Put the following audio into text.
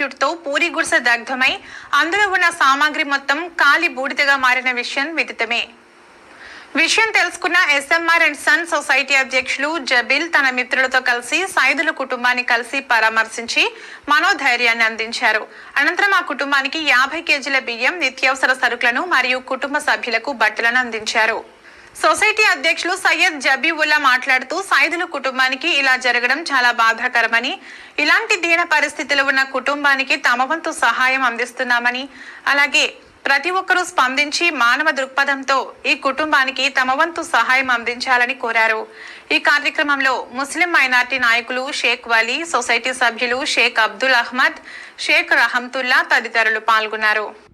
ఒత్తిడితో పూరి గుడిసె దగ్ధమై అందులో ఉన్న సామాగ్రి మొత్తం కాలి బూడిదగా మారిన విషయం విదితమే విషయం తెలుసుకున్న ఎస్ఎంఆర్ అండ్ సన్ సొసైటీ అధ్యక్షులు జబిల్ తన మిత్రులతో కలిసి సైదుల కుటుంబాన్ని కలిసి పరామర్శించి మనోధైర్యాన్ని అందించారు అనంతరం ఆ కుటుంబానికి యాభై కేజీల బియ్యం నిత్యావసర సరుకులను మరియు కుటుంబ సభ్యులకు బట్టలను అందించారు సొసైటీ అధ్యక్షులు సయ్యద్ జబీవుల్లా మాట్లాడుతూ సైదుల కుటుంబానికి ఇలా జరగడం చాలా బాధాకరమని ఇలాంటి దీన పరిస్థితిలో ఉన్న కుటుంబానికి తమ వంతు సహాయం అందిస్తున్నామని అలాగే ప్రతి ఒక్కరూ స్పందించి మానవ దృక్పథంతో ఈ కుటుంబానికి తమ వంతు సహాయం అందించాలని కోరారు ఈ కార్యక్రమంలో ముస్లిం మైనార్టీ నాయకులు షేక్ వలీ సొసైటీ సభ్యులు షేక్ అబ్దుల్ అహ్మద్ షేక్ రహంతుల్లా తదితరులు పాల్గొన్నారు